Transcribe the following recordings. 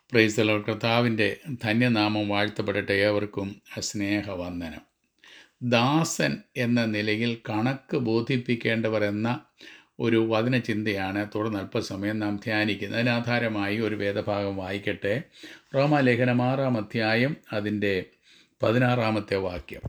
പ്രൈസലോ കർത്താവിൻ്റെ ധന്യനാമം വാഴ്ത്തപ്പെടട്ടെ ഏവർക്കും സ്നേഹവന്ദനം ദാസൻ എന്ന നിലയിൽ കണക്ക് ബോധിപ്പിക്കേണ്ടവർ എന്ന ഒരു വചനചിന്തയാണ് തുടർന്ന് അല്പസമയം നാം ധ്യാനിക്കുന്നത് അതിനാധാരമായി ഒരു വേദഭാഗം വായിക്കട്ടെ റോമാലേഖനം ആറാം അധ്യായം അതിൻ്റെ പതിനാറാമത്തെ വാക്യം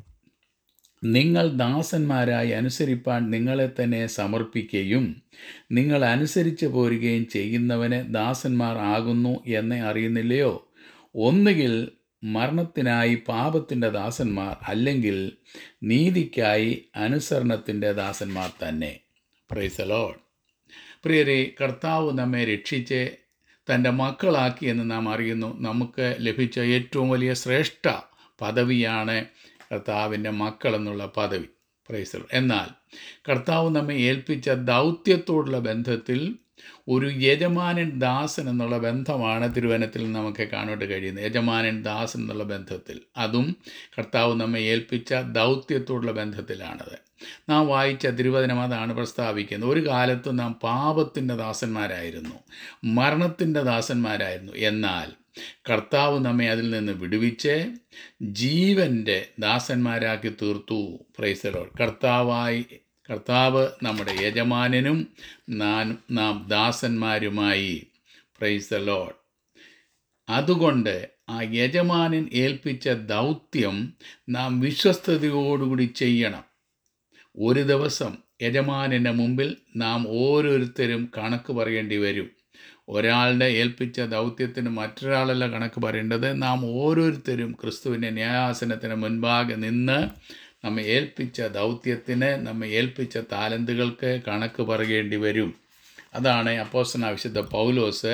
നിങ്ങൾ ദാസന്മാരായി അനുസരിപ്പാൻ നിങ്ങളെ തന്നെ സമർപ്പിക്കുകയും നിങ്ങൾ അനുസരിച്ച് പോരുകയും ചെയ്യുന്നവന് ദാസന്മാർ ആകുന്നു എന്ന് അറിയുന്നില്ലയോ ഒന്നുകിൽ മരണത്തിനായി പാപത്തിൻ്റെ ദാസന്മാർ അല്ലെങ്കിൽ നീതിക്കായി അനുസരണത്തിൻ്റെ ദാസന്മാർ തന്നെ പ്രൈസലോ പ്രിയരെ കർത്താവ് നമ്മെ രക്ഷിച്ച് തൻ്റെ മക്കളാക്കി എന്ന് നാം അറിയുന്നു നമുക്ക് ലഭിച്ച ഏറ്റവും വലിയ ശ്രേഷ്ഠ പദവിയാണ് കർത്താവിൻ്റെ മക്കൾ എന്നുള്ള പദവി പ്രൈസൽ എന്നാൽ കർത്താവ് നമ്മെ ഏൽപ്പിച്ച ദൗത്യത്തോടുള്ള ബന്ധത്തിൽ ഒരു യജമാനൻ ദാസൻ എന്നുള്ള ബന്ധമാണ് തിരുവനത്തിൽ നമുക്ക് കാണാൻ കഴിയുന്നത് യജമാനൻ ദാസൻ എന്നുള്ള ബന്ധത്തിൽ അതും കർത്താവ് നമ്മെ ഏൽപ്പിച്ച ദൗത്യത്തോടുള്ള ബന്ധത്തിലാണത് നാം വായിച്ച തിരുവചനം അതാണ് പ്രസ്താവിക്കുന്നത് ഒരു കാലത്ത് നാം പാപത്തിൻ്റെ ദാസന്മാരായിരുന്നു മരണത്തിൻ്റെ ദാസന്മാരായിരുന്നു എന്നാൽ കർത്താവ് നമ്മെ അതിൽ നിന്ന് വിടുവിച്ച് ജീവൻ്റെ ദാസന്മാരാക്കി തീർത്തു പ്രൈസലോ കർത്താവായി കർത്താവ് നമ്മുടെ യജമാനനും നാം നാം ദാസന്മാരുമായി പ്രൈസലോ അതുകൊണ്ട് ആ യജമാനൻ ഏൽപ്പിച്ച ദൗത്യം നാം വിശ്വസ്തയോടുകൂടി ചെയ്യണം ഒരു ദിവസം യജമാനൻ്റെ മുമ്പിൽ നാം ഓരോരുത്തരും കണക്ക് പറയേണ്ടി വരും ഒരാളുടെ ഏൽപ്പിച്ച ദൗത്യത്തിന് മറ്റൊരാളല്ല കണക്ക് പറയേണ്ടത് നാം ഓരോരുത്തരും ക്രിസ്തുവിൻ്റെ ന്യായാസനത്തിന് മുൻപാകെ നിന്ന് നമ്മെ ഏൽപ്പിച്ച ദൗത്യത്തിന് നമ്മെ ഏൽപ്പിച്ച താലന്തുകൾക്ക് കണക്ക് പറയേണ്ടി വരും അതാണ് അപ്പോസ്റ്റന വിശുദ്ധ പൗലോസ്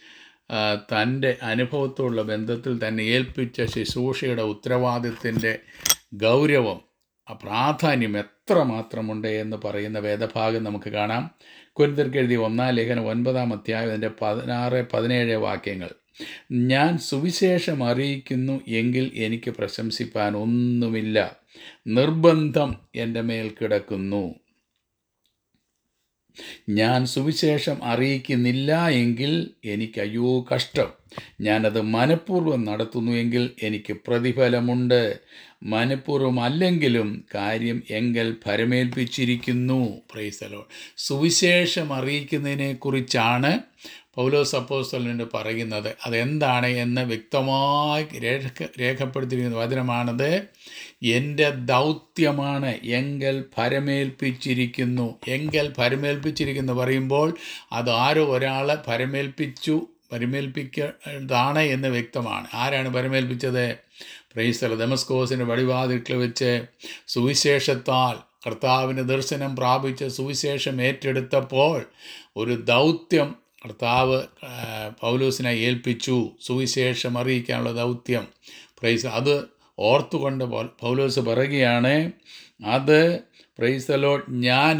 തൻ്റെ അനുഭവത്തോടുള്ള ബന്ധത്തിൽ തന്നെ ഏൽപ്പിച്ച ശുശ്രൂഷയുടെ ഉത്തരവാദിത്വത്തിൻ്റെ ഗൗരവം ആ പ്രാധാന്യം എത്ര മാത്രമുണ്ട് എന്ന് പറയുന്ന വേദഭാഗം നമുക്ക് കാണാം കുരുന്തർക്ക് എഴുതിയ ഒന്നാം ലേഖനം ഒൻപതാം അധ്യായം അതിൻ്റെ പതിനാറ് പതിനേഴ് വാക്യങ്ങൾ ഞാൻ സുവിശേഷം അറിയിക്കുന്നു എങ്കിൽ എനിക്ക് പ്രശംസിപ്പാൻ ഒന്നുമില്ല നിർബന്ധം എൻ്റെ മേൽ കിടക്കുന്നു ഞാൻ സുവിശേഷം അറിയിക്കുന്നില്ല എങ്കിൽ എനിക്ക് അയ്യോ കഷ്ടം ഞാനത് മനഃപൂർവ്വം നടത്തുന്നു എങ്കിൽ എനിക്ക് പ്രതിഫലമുണ്ട് മനഃപൂർവ്വം അല്ലെങ്കിലും കാര്യം എങ്കൽ ഫരമേൽപ്പിച്ചിരിക്കുന്നു പ്രൈസലോ സുവിശേഷം അറിയിക്കുന്നതിനെക്കുറിച്ചാണ് പൗലോസ് അപ്പോസ്തലനോട് പറയുന്നത് അതെന്താണ് എന്ന് വ്യക്തമായി രേഖ രേഖപ്പെടുത്തിയിരിക്കുന്ന വചനമാണത് എൻ്റെ ദൗത്യമാണ് എങ്കൽ ഫരമേൽപ്പിച്ചിരിക്കുന്നു എങ്കൽ ഫരമേൽപ്പിച്ചിരിക്കുന്നു പറയുമ്പോൾ അത് ആരോ ഒരാളെ ഫരമേൽപ്പിച്ചു പരിമേൽപ്പിക്കതാണ് എന്ന് വ്യക്തമാണ് ആരാണ് പരിമേൽപ്പിച്ചത് പ്രൈസല ദമസ്കോസിൻ്റെ വടിവാതിൽക്കൽ വെച്ച് സുവിശേഷത്താൽ കർത്താവിന് ദർശനം പ്രാപിച്ച് സുവിശേഷം ഏറ്റെടുത്തപ്പോൾ ഒരു ദൗത്യം കർത്താവ് പൗലൂസിനെ ഏൽപ്പിച്ചു സുവിശേഷം അറിയിക്കാനുള്ള ദൗത്യം പ്രൈസ് അത് ഓർത്തുകൊണ്ട് പൗലോസ് പറയുകയാണ് അത് പ്രൈസലോട്ട് ഞാൻ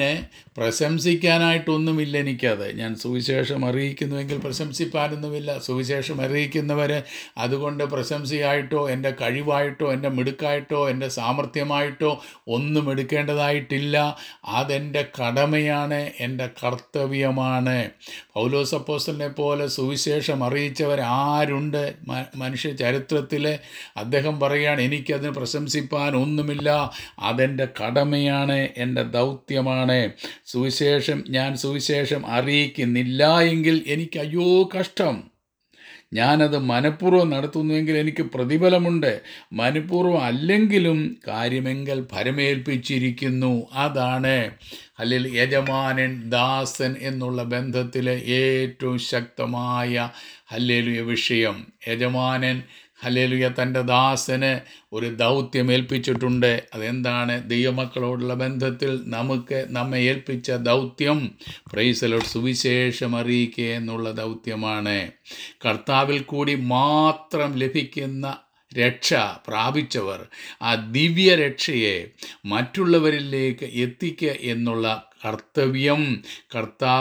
പ്രശംസിക്കാനായിട്ടൊന്നുമില്ല എനിക്കത് ഞാൻ സുവിശേഷം അറിയിക്കുന്നുവെങ്കിൽ പ്രശംസിപ്പാനൊന്നുമില്ല സുവിശേഷം അറിയിക്കുന്നവർ അതുകൊണ്ട് പ്രശംസയായിട്ടോ എൻ്റെ കഴിവായിട്ടോ എൻ്റെ മിടുക്കായിട്ടോ എൻ്റെ സാമർഥ്യമായിട്ടോ ഒന്നും എടുക്കേണ്ടതായിട്ടില്ല അതെൻ്റെ കടമയാണ് എൻ്റെ കർത്തവ്യമാണ് പൗലോസ് അപ്പോസ്റ്റലിനെ പോലെ സുവിശേഷം അറിയിച്ചവർ ആരുണ്ട് മനുഷ്യ ചരിത്രത്തിൽ അദ്ദേഹം പറയുകയാണ് എനിക്കതിന് പ്രശംസിപ്പാൻ ഒന്നുമില്ല അതെൻ്റെ കടമയാണ് എൻ്റെ ദൗത്യമാണ് സുവിശേഷം ഞാൻ സുവിശേഷം അറിയിക്കുന്നില്ല എങ്കിൽ എനിക്ക് അയ്യോ കഷ്ടം ഞാനത് മനഃപൂർവ്വം നടത്തുന്നുവെങ്കിൽ എനിക്ക് പ്രതിഫലമുണ്ട് മനഃപൂർവ്വം അല്ലെങ്കിലും കാര്യമെങ്കിൽ ഫലമേൽപ്പിച്ചിരിക്കുന്നു അതാണ് അല്ലെങ്കിൽ യജമാനൻ ദാസൻ എന്നുള്ള ബന്ധത്തിലെ ഏറ്റവും ശക്തമായ ഹല്ലേലുയ വിഷയം യജമാനൻ ഹലേലുയ തൻ്റെ ദാസന് ഒരു ദൗത്യം ഏൽപ്പിച്ചിട്ടുണ്ട് അതെന്താണ് ദൈവമക്കളോടുള്ള ബന്ധത്തിൽ നമുക്ക് നമ്മെ ഏൽപ്പിച്ച ദൗത്യം പ്രൈസലോട് സുവിശേഷം അറിയിക്കുക എന്നുള്ള ദൗത്യമാണ് കർത്താവിൽ കൂടി മാത്രം ലഭിക്കുന്ന രക്ഷ പ്രാപിച്ചവർ ആ ദിവ്യ രക്ഷയെ മറ്റുള്ളവരിലേക്ക് എത്തിക്കുക എന്നുള്ള കർത്തവ്യം കർത്താവ്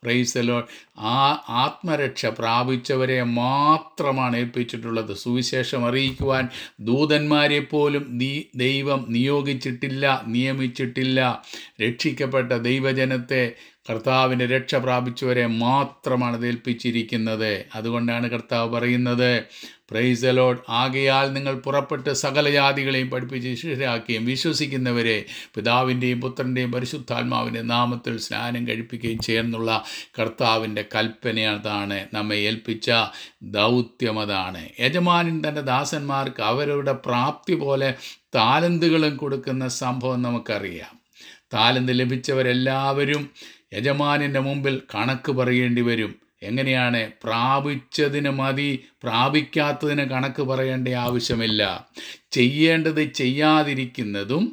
പ്രൈസലോ ആ ആത്മരക്ഷ പ്രാപിച്ചവരെ മാത്രമാണ് ഏൽപ്പിച്ചിട്ടുള്ളത് സുവിശേഷം അറിയിക്കുവാൻ ദൂതന്മാരെ പോലും നീ ദൈവം നിയോഗിച്ചിട്ടില്ല നിയമിച്ചിട്ടില്ല രക്ഷിക്കപ്പെട്ട ദൈവജനത്തെ കർത്താവിൻ്റെ രക്ഷ പ്രാപിച്ചവരെ മാത്രമാണ് ഇത് ഏൽപ്പിച്ചിരിക്കുന്നത് അതുകൊണ്ടാണ് കർത്താവ് പറയുന്നത് പ്രൈസ് ലോഡ് ആകയാൽ നിങ്ങൾ പുറപ്പെട്ട് സകല ജാതികളെയും പഠിപ്പിച്ച് ശിഷ്യരാക്കുകയും വിശ്വസിക്കുന്നവരെ പിതാവിൻ്റെയും പുത്രൻ്റെയും പരിശുദ്ധാത്മാവിൻ്റെ നാമത്തിൽ സ്നാനം കഴിപ്പിക്കുകയും ചെയ്യുന്നുള്ള കർത്താവിൻ്റെ കൽപ്പനയാണ് നമ്മെ ഏൽപ്പിച്ച ദൗത്യം അതാണ് യജമാനൻ തൻ്റെ ദാസന്മാർക്ക് അവരുടെ പ്രാപ്തി പോലെ താലന്തുകളും കൊടുക്കുന്ന സംഭവം നമുക്കറിയാം താലന്ത് ലഭിച്ചവരെല്ലാവരും യജമാനിൻ്റെ മുമ്പിൽ കണക്ക് പറയേണ്ടി വരും എങ്ങനെയാണ് പ്രാപിച്ചതിന് മതി പ്രാപിക്കാത്തതിന് കണക്ക് പറയേണ്ട ആവശ്യമില്ല ചെയ്യേണ്ടത് ചെയ്യാതിരിക്കുന്നതും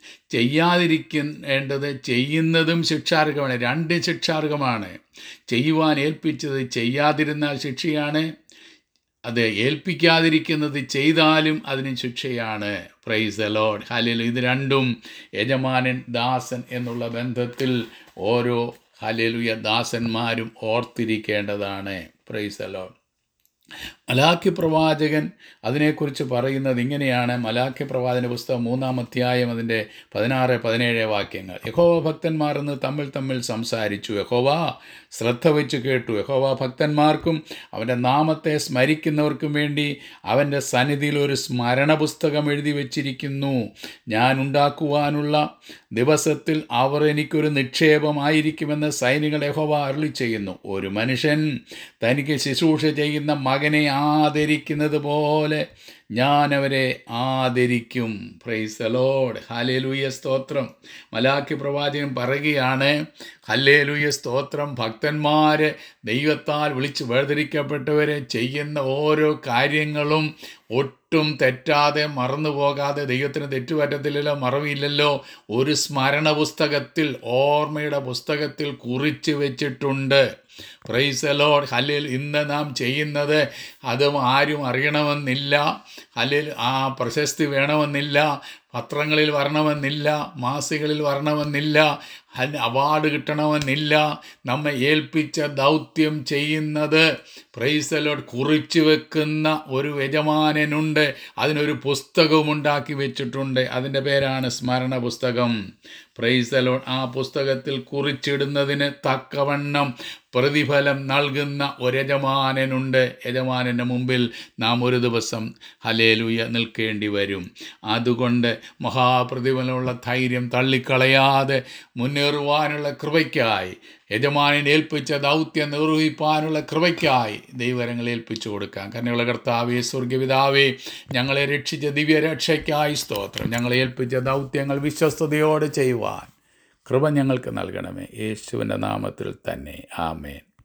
ചെയ്യാതിരിക്കേണ്ടത് ചെയ്യുന്നതും ശിക്ഷാർഹമാണ് രണ്ട് ശിക്ഷാർഹമാണ് ചെയ്യുവാൻ ഏൽപ്പിച്ചത് ചെയ്യാതിരുന്നാൽ ശിക്ഷയാണ് അത് ഏൽപ്പിക്കാതിരിക്കുന്നത് ചെയ്താലും അതിന് ശിക്ഷയാണ് പ്രൈസ് അലോഡ് ഹലിൽ ഇത് രണ്ടും യജമാനൻ ദാസൻ എന്നുള്ള ബന്ധത്തിൽ ഓരോ ഹലിലുയ ദാസന്മാരും ഓർത്തിരിക്കേണ്ടതാണ് പ്രൈസ് അലോഡ് മലാഖി പ്രവാചകൻ അതിനെക്കുറിച്ച് പറയുന്നത് ഇങ്ങനെയാണ് മലാഖി പ്രവാചന പുസ്തകം മൂന്നാം അധ്യായം അതിൻ്റെ പതിനാറ് പതിനേഴ് വാക്യങ്ങൾ യഹോവ ഭക്തന്മാർ എന്ന് തമ്മിൽ തമ്മിൽ സംസാരിച്ചു യഹോവ ശ്രദ്ധ വെച്ച് കേട്ടു യഹോവ ഭക്തന്മാർക്കും അവൻ്റെ നാമത്തെ സ്മരിക്കുന്നവർക്കും വേണ്ടി അവൻ്റെ സന്നിധിയിൽ ഒരു സ്മരണ പുസ്തകം എഴുതി വച്ചിരിക്കുന്നു ഞാൻ ഉണ്ടാക്കുവാനുള്ള ദിവസത്തിൽ അവർ എനിക്കൊരു നിക്ഷേപമായിരിക്കുമെന്ന് സൈനികൾ യഹോവ അരുളി ചെയ്യുന്നു ഒരു മനുഷ്യൻ തനിക്ക് ശുശ്രൂഷ ചെയ്യുന്ന മകനെ ആദരിക്കുന്നത് പോലെ ഞാൻ അവരെ ആദരിക്കും പ്രൈസ് അലോഡ് ഹലേലൂയ സ്തോത്രം മലാഖി പ്രവാചകൻ പറയുകയാണ് ഹല്ലേലൂയ സ്തോത്രം ഭക്തന്മാരെ ദൈവത്താൽ വിളിച്ച് വേർതിരിക്കപ്പെട്ടവരെ ചെയ്യുന്ന ഓരോ കാര്യങ്ങളും ഒട്ടും തെറ്റാതെ മറന്നു പോകാതെ ദൈവത്തിന് തെറ്റുപറ്റത്തില്ലല്ലോ മറവില്ലല്ലോ ഒരു സ്മരണ പുസ്തകത്തിൽ ഓർമ്മയുടെ പുസ്തകത്തിൽ കുറിച്ച് വെച്ചിട്ടുണ്ട് പ്രൈസ് അലോഡ് ഹല്ലേൽ ഇന്ന് നാം ചെയ്യുന്നത് അതും ആരും അറിയണമെന്നില്ല ഹല്ലേൽ ആ പ്രശസ്തി വേണമെന്നില്ല പത്രങ്ങളിൽ വരണമെന്നില്ല മാസികളിൽ വരണമെന്നില്ല അവാർഡ് കിട്ടണമെന്നില്ല നമ്മെ ഏൽപ്പിച്ച ദൗത്യം ചെയ്യുന്നത് പ്രൈസലോട് കുറിച്ചു വെക്കുന്ന ഒരു യജമാനനുണ്ട് അതിനൊരു പുസ്തകവും ഉണ്ടാക്കി വെച്ചിട്ടുണ്ട് അതിൻ്റെ പേരാണ് സ്മരണ പുസ്തകം പ്രൈസലോൺ ആ പുസ്തകത്തിൽ കുറിച്ചിടുന്നതിന് തക്കവണ്ണം പ്രതിഫലം നൽകുന്ന ഒരു യജമാനനുണ്ട് യജമാനൻ്റെ മുമ്പിൽ നാം ഒരു ദിവസം ഹലേലുയ നിൽക്കേണ്ടി വരും അതുകൊണ്ട് മഹാപ്രതിഫലമുള്ള ധൈര്യം തള്ളിക്കളയാതെ മുന്നേറുവാനുള്ള കൃപയ്ക്കായി യജമാനൻ ഏൽപ്പിച്ച ദൗത്യം നിർവഹിപ്പാനുള്ള കൃപയ്ക്കായി ദൈവരങ്ങൾ ഏൽപ്പിച്ചു കൊടുക്കാം കരുണയുള്ള കർത്താവേ സ്വർഗപിതാവേ ഞങ്ങളെ രക്ഷിച്ച ദിവ്യരക്ഷയ്ക്കായി സ്തോത്രം ഞങ്ങളെ ഏൽപ്പിച്ച ദൗത്യങ്ങൾ വിശ്വസ്തയോടെ ചെയ്യുവാൻ കൃപ ഞങ്ങൾക്ക് നൽകണമേ യേശുവിൻ്റെ നാമത്തിൽ തന്നെ ആമേൻ